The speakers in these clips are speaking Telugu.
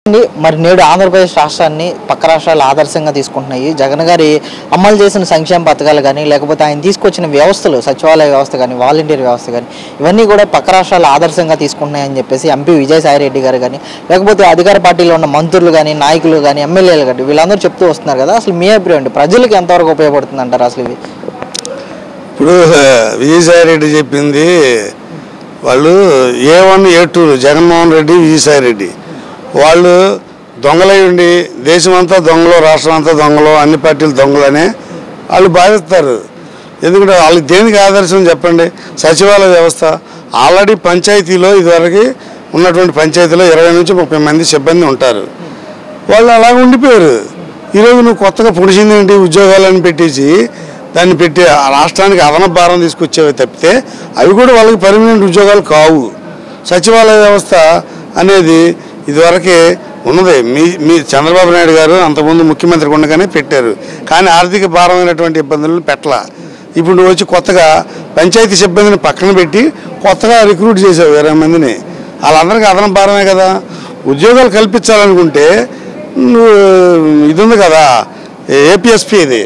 అండి, మరి నేడు ఆంధ్రప్రదేశ్ రాష్ట్రాన్ని పక్క రాష్ట్రాలు ఆదర్శంగా తీసుకుంటున్నాయి జగన్ గారి అమలు చేసిన సంక్షేమ పథకాలు కానీ లేకపోతే ఆయన తీసుకొచ్చిన వ్యవస్థలు సచివాలయ వ్యవస్థ కానీ వాలంటీర్ వ్యవస్థ కానీ ఇవన్నీ కూడా పక్క రాష్ట్రాలు ఆదర్శంగా తీసుకుంటున్నాయని చెప్పేసి ఎంపీ విజయసాయి రెడ్డి గారు కానీ లేకపోతే అధికార పార్టీలో ఉన్న మంత్రులు కానీ నాయకులు కానీ ఎమ్మెల్యేలు కానీ వీళ్ళందరూ చెప్తూ వస్తున్నారు కదా అసలు మీ అభిప్రాయం ఏంటి ప్రజలకు ఎంతవరకు ఉపయోగపడుతుంది అంటారు అసలు ఇవి ఇప్పుడు విజయసాయి రెడ్డి చెప్పింది వాళ్ళు A one A two Jaganmohan Reddy Vijayasai Reddy వాళ్ళు దొంగలై ఉండి దేశమంతా దొంగలు రాష్ట్రం అంతా దొంగలు అన్ని పార్టీలు దొంగలనే వాళ్ళు భావిస్తారు ఎందుకంటే వాళ్ళకి దేనికి ఆదర్శం చెప్పండి సచివాలయ వ్యవస్థ ఆల్రెడీ పంచాయతీలో ఇదివరకు ఉన్నటువంటి పంచాయతీలో ఇరవై నుంచి ముప్పై మంది సిబ్బంది ఉంటారు వాళ్ళు అలా ఉండిపోయారు ఈరోజు నువ్వు కొత్తగా పొడిచింది ఏంటి ఉద్యోగాలను పెట్టేసి దాన్ని పెట్టి ఆ రాష్ట్రానికి అదనపు భారం తీసుకొచ్చేవి తప్పితే అవి కూడా వాళ్ళకి పర్మనెంట్ ఉద్యోగాలు కావు సచివాలయ వ్యవస్థ అనేది ఇదివరకే ఉన్నది మీ మీ చంద్రబాబు నాయుడు గారు అంతకుముందు ముఖ్యమంత్రి ఉండగానే పెట్టారు కానీ ఆర్థిక భారమైనటువంటి ఇబ్బందులను పెట్టలా ఇప్పుడు నువ్వు వచ్చి కొత్తగా పంచాయతీ సిబ్బందిని పక్కన పెట్టి కొత్తగా రిక్రూట్ చేసావు ఇరవై మందిని వాళ్ళందరికీ అదనం భారమే కదా ఉద్యోగాలు కల్పించాలనుకుంటే నువ్వు ఇది ఉంది కదా ఏపీఎస్పీ ఇది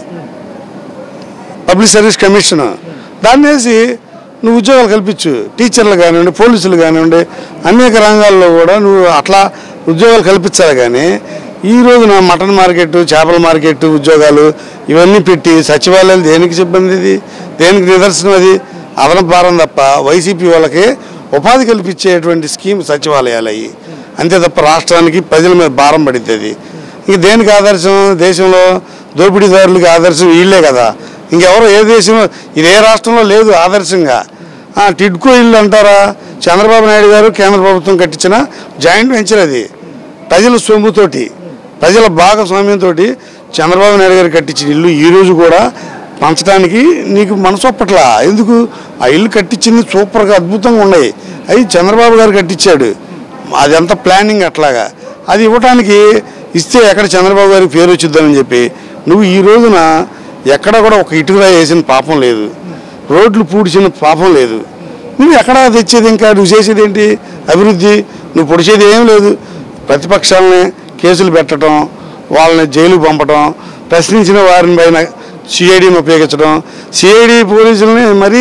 పబ్లిక్ సర్వీస్ కమిషన్ దాన్ని వేసి నువ్వు ఉద్యోగాలు కల్పించు టీచర్లు కానివ్వండి పోలీసులు కానివ్వండి అనేక రంగాల్లో కూడా నువ్వు అట్లా ఉద్యోగాలు కల్పించాలి కానీ ఈ రోజున మటన్ మార్కెట్ చేపల మార్కెట్ ఉద్యోగాలు ఇవన్నీ పెట్టి సచివాలయాలు దేనికి సిబ్బంది ఇది దేనికి నిదర్శనం అది అదనపు భారం తప్ప వైసీపీ వాళ్ళకి ఉపాధి కల్పించేటువంటి స్కీమ్ సచివాలయాలు అయ్యి అంతే తప్ప రాష్ట్రానికి ప్రజల మీద భారం పడుతుంది ఇంక దేనికి ఆదర్శం దేశంలో దోపిడీదారులకి ఆదర్శం వీళ్ళే కదా ఇంకెవరు ఏ దేశంలో ఇది ఏ రాష్ట్రంలో లేదు ఆదర్శంగా ఆ, టిడ్కో ఇల్లు అంటారా చంద్రబాబు నాయుడు గారు కేంద్ర ప్రభుత్వం కట్టించిన జాయింట్ వెంచర్ అది ప్రజల సొమ్ముతోటి ప్రజల భాగస్వామ్యంతో చంద్రబాబు నాయుడు గారు కట్టించిన ఇల్లు ఈ రోజు కూడా పంచడానికి నీకు మనసు ఒప్పట్లా ఎందుకు ఆ ఇల్లు కట్టించింది సూపర్గా అద్భుతంగా ఉన్నాయి అవి చంద్రబాబు గారు కట్టించాడు అదంతా ప్లానింగ్ అట్లాగా అది ఇవ్వటానికి ఇస్తే ఎక్కడ చంద్రబాబు గారికి పేరు వచ్చిద్దామని చెప్పి నువ్వు ఈ రోజున ఎక్కడ కూడా ఒక ఇటుకరా వేసిన పాపం లేదు రోడ్లు పూడ్చిన పాపం లేదు నువ్వు ఎక్కడ తెచ్చేది ఇంకా నువ్వు చేసేది ఏంటి అభివృద్ధి నువ్వు పొడిచేది ఏం లేదు ప్రతిపక్షాలని కేసులు పెట్టడం వాళ్ళని జైలు పంపడం ప్రశ్నించిన వారిని పైన సిఐడిని ఉపయోగించడం సిఐడి పోలీసులని మరీ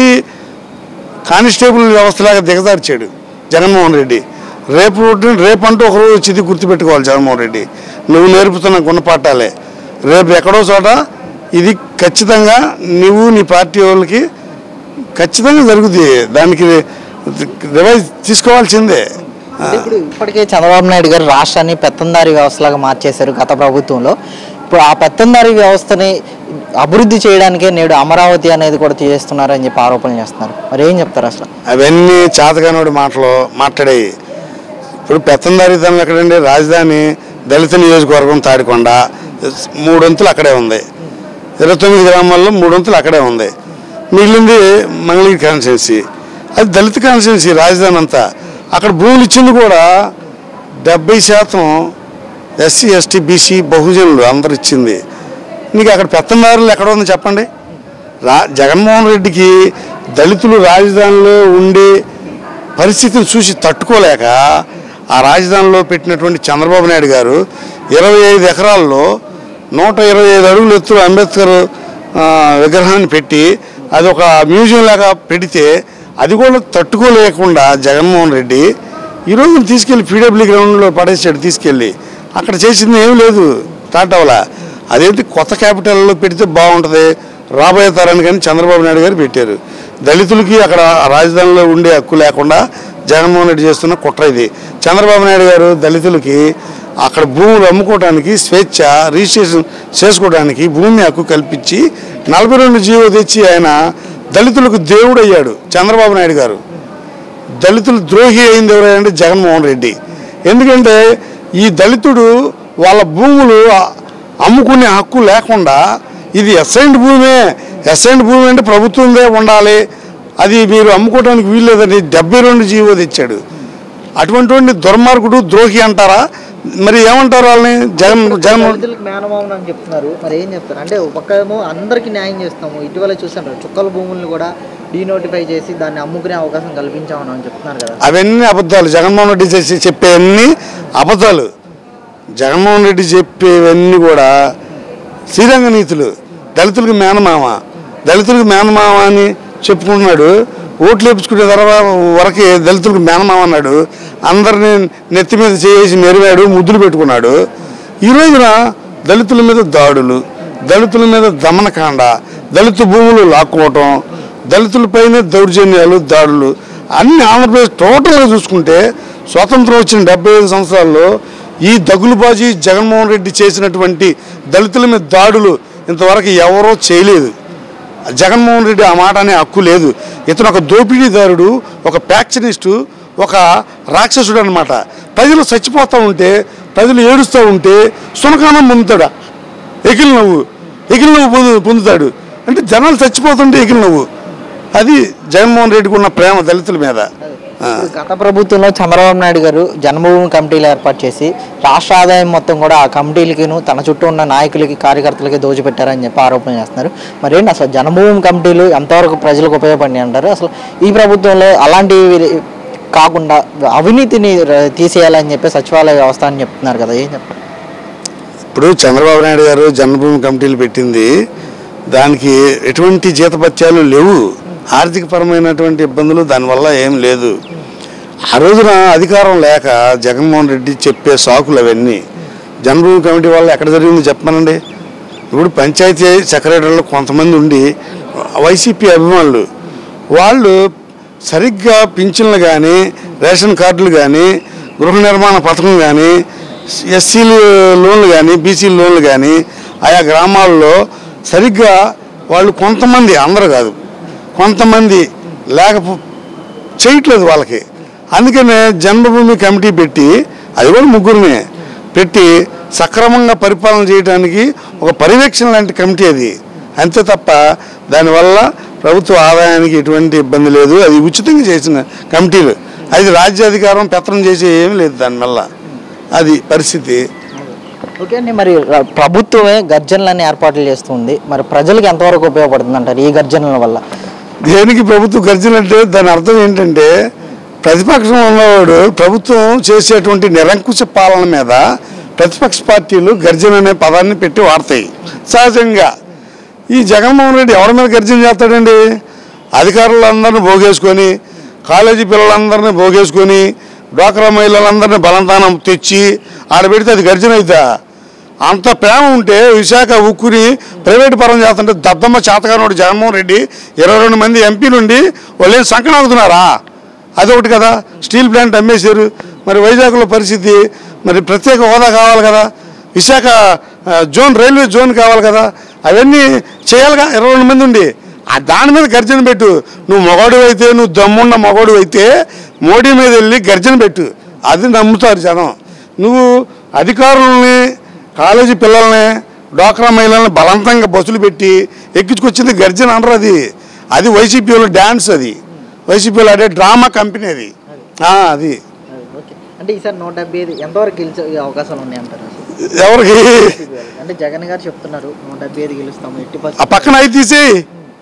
కానిస్టేబుల్ వ్యవస్థలాగా దిగజార్చాడు జగన్మోహన్ రెడ్డి రేపు రేపు అంటూ ఒకరోజు వచ్చింది గుర్తుపెట్టుకోవాలి జగన్మోహన్ రెడ్డి నువ్వు నేర్పుతున్న గుణపాఠాలే రేపు ఎక్కడో చోట ఇది ఖచ్చితంగా నువ్వు నీ పార్టీ వాళ్ళకి ఖచ్చితంగా జరుగుతుంది దానికి రివైజ్ తీసుకోవాల్సిందే అంటే ఇప్పుడు ఇప్పటికే చంద్రబాబు నాయుడు గారు రాష్ట్రాన్ని పెత్తందారి వ్యవస్థలాగా మార్చేశారు గత ప్రభుత్వంలో ఇప్పుడు ఆ పెత్తందారి వ్యవస్థని అభివృద్ధి చేయడానికే నేడు అమరావతి అనేది కూడా చేస్తున్నారని చెప్పి ఆరోపణలు చేస్తున్నారు మరి ఏం చెప్తారు అసలు అవన్నీ చేతగానోడి మాటలు మాట్లాడాయి ఇప్పుడు పెత్తందారితనం ఎక్కడండి రాజధాని దళిత నియోజకవర్గం తాడికొండ మూడొంతులు అక్కడే ఉంది ఇరవై తొమ్మిది గ్రామాల్లో మూడొంతులు అక్కడే ఉంది మిగిలింది మంగళగిరి కాన్స్టిట్యున్సీ అది దళిత కాన్స్టిట్యున్సీ రాజధాని అంతా అక్కడ భూములు ఇచ్చింది కూడా డెబ్బై శాతం ఎస్సీ ఎస్టీ బీసీ బహుజనులు అందరు ఇచ్చింది నీకు అక్కడ పెత్తందారులు ఎక్కడ ఉంది చెప్పండి రా జగన్మోహన్ రెడ్డికి దళితులు రాజధానిలో ఉండే పరిస్థితిని చూసి తట్టుకోలేక ఆ రాజధానిలో పెట్టినటువంటి చంద్రబాబు నాయుడు గారు ఇరవై ఐదు ఎకరాల్లో నూట ఇరవై ఐదు అడుగులు ఎత్తు అంబేద్కర్ ఆ, విగ్రహాన్ని పెట్టి అది ఒక మ్యూజియం లాగా పెడితే అది కూడా తట్టుకోలేకుండా జగన్మోహన్ రెడ్డి ఈరోజు తీసుకెళ్ళి పీడబ్ల్యూ గ్రౌండ్లో పడేసాడు తీసుకెళ్ళి అక్కడ చేసింది ఏం లేదు టాటావలా అదేంటి కొత్త క్యాపిటల్లో పెడితే బాగుంటుంది రాబోయే తరానికి కానీ చంద్రబాబు నాయుడు గారు పెట్టారు దళితులకి అక్కడ రాజధానిలో ఉండే హక్కు లేకుండా జగన్మోహన్ రెడ్డి చేస్తున్న కుట్ర ఇది చంద్రబాబు నాయుడు గారు దళితులకి అక్కడ భూములు అమ్ముకోవడానికి స్వేచ్ఛ రిజిస్ట్రేషన్ చేసుకోవడానికి భూమి హక్కు కల్పించి నలభై రెండు జీవో తెచ్చి ఆయన దళితులకు దేవుడు అయ్యాడు చంద్రబాబు నాయుడు గారు దళితులు ద్రోహి అయింది ఎవరంటే జగన్మోహన్ రెడ్డి ఎందుకంటే ఈ దళితుడు వాళ్ళ భూములు అమ్ముకునే హక్కు లేకుండా ఇది ఎస్ఐండ్ భూమే ఎస్ఐండ్ భూమి అంటే ప్రభుత్వందే ఉండాలి అది మీరు అమ్ముకోవడానికి వీల్లేదని డెబ్బై రెండు జీవో తెచ్చాడు అటువంటి వాడిని దుర్మార్గుడు ద్రోహి అంటారా మరి ఏమంటారు వాళ్ళని జగన్ జగన్ దళితులకు మేనమామం అని చెప్తున్నారు మరి ఏం చెప్తారు అంటే ఒక పక్కేమో అందరికీ న్యాయం చేస్తాము ఇటీవల చూసాను చుక్కల భూముల్ని కూడా డీనోటిఫై చేసి దాన్ని అమ్ముకునే అవకాశం కల్పించామని అని చెప్తున్నారు కదా అవన్నీ అబద్ధాలు జగన్మోహన్ రెడ్డి చేసి చెప్పేవన్నీ అబద్ధాలు జగన్మోహన్ రెడ్డి చెప్పేవన్నీ కూడా శ్రీరంగ నీతులు దళితులకు మేనమామ దళితులకు మేనమామ అని చెప్పుకుంటున్నాడు ఓట్లు వేపించుకునే తర్వాత వరకే దళితులకు మేనమామ అన్నాడు అందరిని నెత్తి మీద చేసి మెరివాడు ముద్దులు పెట్టుకున్నాడు ఈ రోజున దళితుల మీద దాడులు దళితుల మీద దమనకాండ దళిత భూములు లాక్కోవటం దళితులపైనే దౌర్జన్యాలు దాడులు అన్ని ఆంధ్రప్రదేశ్ టోటల్గా చూసుకుంటే స్వాతంత్రం వచ్చిన డెబ్బై ఐదు సంవత్సరాల్లో ఈ దగులుబాజీ జగన్మోహన్ రెడ్డి చేసినటువంటి దళితుల మీద దాడులు ఇంతవరకు ఎవరో చేయలేదు జగన్మోహన్ రెడ్డి ఆ మాట అనే హక్కు లేదు ఇతను ఒక దోపిడీదారుడు ఒక ప్యాక్షనిస్టు ఒక రాక్షసుడు అనమాట ప్రజలు చచ్చిపోతూ ఉంటే ప్రజలు ఏడుస్తూ ఉంటే సునకానం పొందుతాడు ఎకిల్ నవ్వు ఎకిల్ నవ్వు పొందు పొందుతాడు అంటే జనాలు చచ్చిపోతుంటే ఎకిల్ నవ్వు అది జగన్మోహన్ రెడ్డికి ఉన్న ప్రేమ దళితుల మీద ఆ. గత ప్రభుత్వంలో చంద్రబాబు నాయుడు గారు జన్మభూమి కమిటీలు ఏర్పాటు చేసి రాష్ట్ర ఆదాయం మొత్తం కూడా ఆ కమిటీలకిను తన చుట్టూ ఉన్న నాయకులకి కార్యకర్తలకి దోచిపెట్టారని చెప్పి ఆరోపణ చేస్తున్నారు మరి ఏంటి అసలు జన్మభూమి కమిటీలు ఎంతవరకు ప్రజలకు ఉపయోగపడినాయి అంటారు అసలు ఈ ప్రభుత్వంలో అలాంటివి కాకుండా అవినీతిని ర- తీసేయాలని చెప్పి సచివాలయ వ్యవస్థ అని చెప్తున్నారు కదా ఏం చెప్తారు ఇప్పుడు చంద్రబాబు నాయుడు గారు జన్మభూమి కమిటీలు పెట్టింది దానికి ఎటువంటి జీతపత్యాలు లేవు ఆర్థికపరమైనటువంటి ఇబ్బందులు దానివల్ల ఏం లేదు ఆ రోజున అధికారం లేక జగన్మోహన్ రెడ్డి చెప్పే సాకులు అవన్నీ జన్మభూమి కమిటీ వల్ల ఎక్కడ జరిగింది చెప్పమనండి ఇప్పుడు పంచాయతీ సెక్రటరీలు కొంతమంది ఉండి వైసీపీ అభిమానులు వాళ్ళు సరిగ్గా పింఛన్లు కానీ రేషన్ కార్డులు కానీ గృహ నిర్మాణ పథకం కానీ ఎస్సీలు లోన్లు కానీ బీసీ లోన్లు కానీ ఆయా గ్రామాల్లో సరిగ్గా వాళ్ళు కొంతమంది అందరూ కాదు కొంతమంది లేకపో చేయట్లేదు వాళ్ళకి అందుకనే జన్మభూమి కమిటీ పెట్టి అది కూడా ముగ్గురిని పెట్టి సక్రమంగా పరిపాలన చేయడానికి ఒక పర్యవేక్షణ లాంటి కమిటీ అది అంతే తప్ప దానివల్ల ప్రభుత్వ ఆదాయానికి ఎటువంటి ఇబ్బంది లేదు అది ఉచితంగా చేసిన కమిటీలు అది రాజ్యాధికారం పెత్తనం చేసే ఏమీ లేదు దానివల్ల అది పరిస్థితి ఓకే అండి మరి ర- ప్రభుత్వమే గర్జనలన్నీ ఏర్పాట్లు చేస్తుంది మరి ప్రజలకు ఎంతవరకు ఉపయోగపడుతుంది అంటారు ఈ గర్జనల వల్ల దేనికి ప్రభుత్వం గర్జన అంటే దాని అర్థం ఏంటంటే ప్రతిపక్షం ఉన్నవాడు ప్రభుత్వం చేసేటువంటి నిరంకుశ పాలన మీద ప్రతిపక్ష పార్టీలు గర్జన అనే పదాన్ని పెట్టి వాడతాయి సహజంగా ఈ జగన్మోహన్ రెడ్డి ఎవరి మీద గర్జన చేస్తాడండి అధికారులందరినీ భోగేసుకొని కాలేజీ పిల్లలందరినీ భోగేసుకొని డ్వాక్రా మహిళలందరినీ బలంతానం తెచ్చి ఆడ పెడితే అది గర్జన అవుతా అంత ప్రేమ ఉంటే విశాఖ ఉక్కుని ప్రైవేట్ పరం చేస్తుంటే దద్దమ్మ చేతగానోడు జగన్మోహన్ రెడ్డి ఇరవై రెండు మంది ఎంపీలు ఉండి వాళ్ళు ఏం సంకనాగుతున్నారా అదొకటి కదా స్టీల్ ప్లాంట్ అమ్మేశారు మరి వైజాగ్లో పరిస్థితి మరి ప్రత్యేక హోదా కావాలి కదా విశాఖ ఆ, జోన్ రైల్వే జోన్ కావాలి కదా అవన్నీ చేయాలిగా ఇరవై రెండు మంది ఉండి ఆ దాని మీద గర్జన పెట్టు నువ్వు మొగడు అయితే నువ్వు దమ్మున్న మొగడు అయితే మోడీ మీద వెళ్ళి గర్జన పెట్టు అది నమ్ముతారు జనం నువ్వు అధికారులని కాలేజీ పిల్లల్ని డోక్రా మహిళల్ని బలవంతంగా బస్సులు పెట్టి ఎక్కించుకొచ్చింది గర్జన అనరు అది అది వైసీపీలో డ్యాన్స్ అది వైసీపీలో ఆడే డ్రామా కంపెనీ అది ఆ, అది ఓకే అంటే ఈసారి నూట డెబ్బై ఐదు ఎంతవరకు గెలిచే అవకాశాలు ఉన్నాయి అంటారు అసలు? ఎవరికి అంటే జగన్ గారు చెప్తున్నారు నూట డెబ్బై ఐదు గెలుస్తాము ఎట్టి ఆ పరిస్థితి పక్కన ఐదు తీసేయి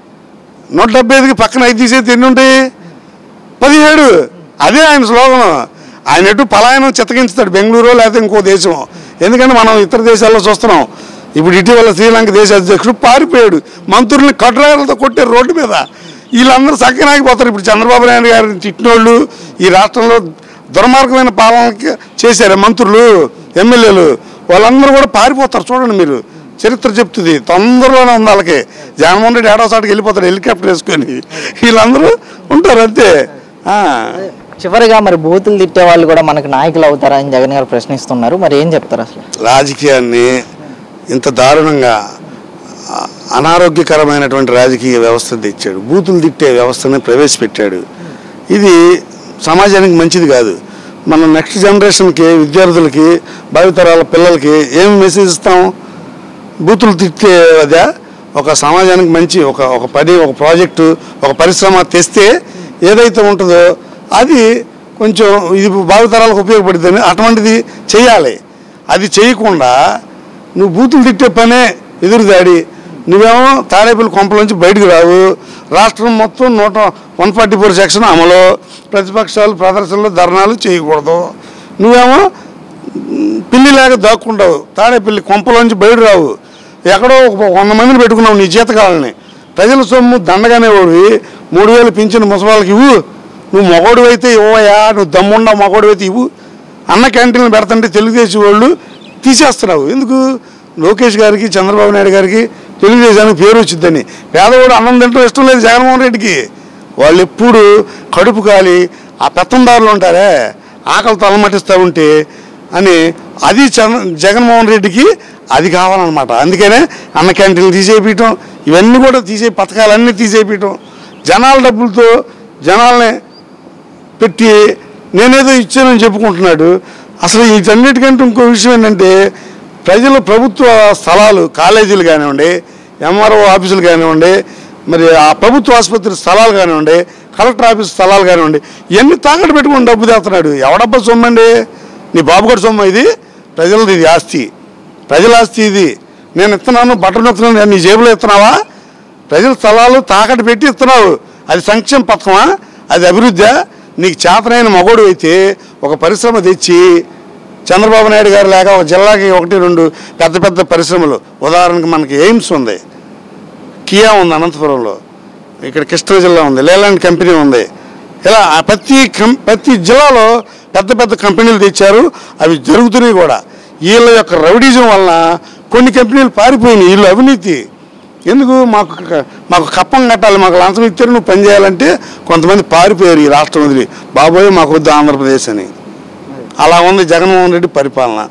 నూట డెబ్బై ఐదుకి పక్కన ఐదు తీసేది ఎన్ని ఉంటాయి పదిహేడు అదే ఆయన స్లోగనం ఆయన ఎటు పలాయనం చిత్తగించుతాడు బెంగళూరు లేకపోతే ఇంకో దేశం ఎందుకంటే మనం ఇతర దేశాల్లో చూస్తున్నాం ఇప్పుడు ఇటీవల శ్రీలంక దేశ అధ్యక్షుడు పారిపోయాడు మంత్రుల్ని కట్టురాయలతో కొట్టారు రోడ్డు మీద వీళ్ళందరూ సక్కనాగిపోతారు ఇప్పుడు చంద్రబాబు నాయుడు గారిని తిట్టినోళ్ళు ఈ రాష్ట్రంలో దుర్మార్గమైన పాలనకి చేశారు మంత్రులు ఎమ్మెల్యేలు వాళ్ళందరూ కూడా పారిపోతారు చూడండి మీరు చరిత్ర చెప్తుంది తొందరలోనే ఉంది వాళ్ళకి జగన్మోహన్ రెడ్డి ఏడవసాటికి వెళ్ళిపోతారు హెలికాప్టర్ వేసుకొని వీళ్ళందరూ ఉంటారు అంతే ఆ. చివరిగా మరి బూతులు తిట్టే వాళ్ళు కూడా మనకు నాయకులు అవుతారని జగన్ గారు ప్రశ్నిస్తున్నారు మరి ఏం చెప్తారు అసలు రాజకీయాన్ని ఇంత దారుణంగా ఆ, అనారోగ్యకరమైనటువంటి రాజకీయ వ్యవస్థ తెచ్చాడు బూతులు తిట్టే వ్యవస్థని ప్రవేశపెట్టాడు ఇది సమాజానికి మంచిది కాదు మనం నెక్స్ట్ జనరేషన్కి విద్యార్థులకి భావితరాల పిల్లలకి ఏం మెసేజ్ ఇస్తాం బూతులు తిట్టే అదే ఒక సమాజానికి మంచి ఒక ఒక పని ఒక ప్రాజెక్టు ఒక పరిశ్రమ తెస్తే ఏదైతే ఉంటుందో అది కొంచెం ఇది భావితరాలకు ఉపయోగపడుతుంది అటువంటిది చేయాలి అది చేయకుండా నువ్వు బూతులు తిట్టే పనే ఎదురుదాడి నువ్వేమో తాడేపల్లి కొంపలోంచి బయటకు రావు రాష్ట్రం మొత్తం నూట వన్ ఫార్టీ ఫోర్ సెక్షన్ అమలు ప్రతిపక్షాలు ప్రదర్శనలు ధర్నాలు చేయకూడదు నువ్వేమో మ్, పిల్లి లేక దాక్కుంటావు తాడేపల్లి కొంపలోంచి బయట రావు ఎక్కడో ఒక వంద మందిని పెట్టుకున్నావు నీ జీతకాలని ప్రజల సొమ్ము దండగానే ఓడివి మూడు వేలు పింఛను ముసవాళ్ళకి ఇవ్వు నువ్వు మగోడు అయితే ఇవ్వయా నువ్వు దమ్ముండా మగోడు అయితే ఇవ్వు అన్న క్యాంటీన్లు పెడతంటే తెలుగుదేశం వాళ్ళు తీసేస్తున్నావు ఎందుకు లోకేష్ గారికి చంద్రబాబు నాయుడు గారికి తెలుగుదేశానికి పేరు వచ్చిందని పేదవాడు అన్నం తింటం ఇష్టం లేదు జగన్మోహన్ రెడ్డికి వాళ్ళు ఎప్పుడు కడుపు కాలి ఆ పెత్తందారులు ఉంటారే ఆకలి తలమటిస్తూ ఉంటే అని అది చంద్ర జగన్మోహన్ రెడ్డికి అది కావాలన్నమాట అందుకనే అన్న క్యాంటీన్లు తీసేయటం ఇవన్నీ కూడా తీసే పథకాలన్నీ తీసేయటం జనాల డబ్బులతో జనాల్ని పెట్టి నేనేదో ఇచ్చానని చెప్పుకుంటున్నాడు అసలు వీటన్నిటికంటే ఇంకో విషయం ఏంటంటే ప్రజలు ప్రభుత్వ స్థలాలు కాలేజీలు కానివ్వండి ఎంఆర్ఓ ఆఫీసులు కానివ్వండి మరి ఆ ప్రభుత్వ ఆసుపత్రి స్థలాలు కానివ్వండి కలెక్టర్ ఆఫీస్ స్థలాలు కానివ్వండి ఇవన్నీ తాకట్టు పెట్టుకుని డబ్బు తెస్తున్నాడు ఎవడబ్బా సొమ్ము అండి నీ బాబు గారి సొమ్ము ఇది ప్రజలది ఇది ఆస్తి ప్రజల ఆస్తి ఇది నేను ఇస్తున్నాను బట్టలు ఇస్తున్నాను నీ జేబులో ఇస్తున్నావా ప్రజల స్థలాలు తాకట్టు పెట్టి ఇస్తున్నావు అది సంక్షేమ పథకమా అది అభివృద్ధి నీకు చేతనైన మగోడు అయితే ఒక పరిశ్రమ తెచ్చి చంద్రబాబు నాయుడు గారు లేక ఒక జిల్లాకి ఒకటి రెండు పెద్ద పెద్ద పరిశ్రమలు ఉదాహరణకి మనకి ఎయిమ్స్ ఉంది కియా ఉంది అనంతపురంలో ఇక్కడ కృష్ణా జిల్లా ఉంది లేలాండ్ కంపెనీ ఉంది ఇలా ఆ ప్రతి కం ప్రతి జిల్లాలో పెద్ద పెద్ద కంపెనీలు తెచ్చారు అవి జరుగుతున్నాయి కూడా వీళ్ళ యొక్క రౌడీజం వలన కొన్ని కంపెనీలు పారిపోయినాయి వీళ్ళు అవినీతి ఎందుకు మాకు క- మాకు కప్పం కట్టాలి మాకు లంచం ఇచ్చారు నువ్వు పని చేయాలంటే కొంతమంది పారిపోయారు ఈ రాష్ట్రం వదిలి బాబోయ్ మాకు వద్దు ఆంధ్రప్రదేశ్ అని అలా ఉంది జగన్మోహన్ రెడ్డి పరిపాలన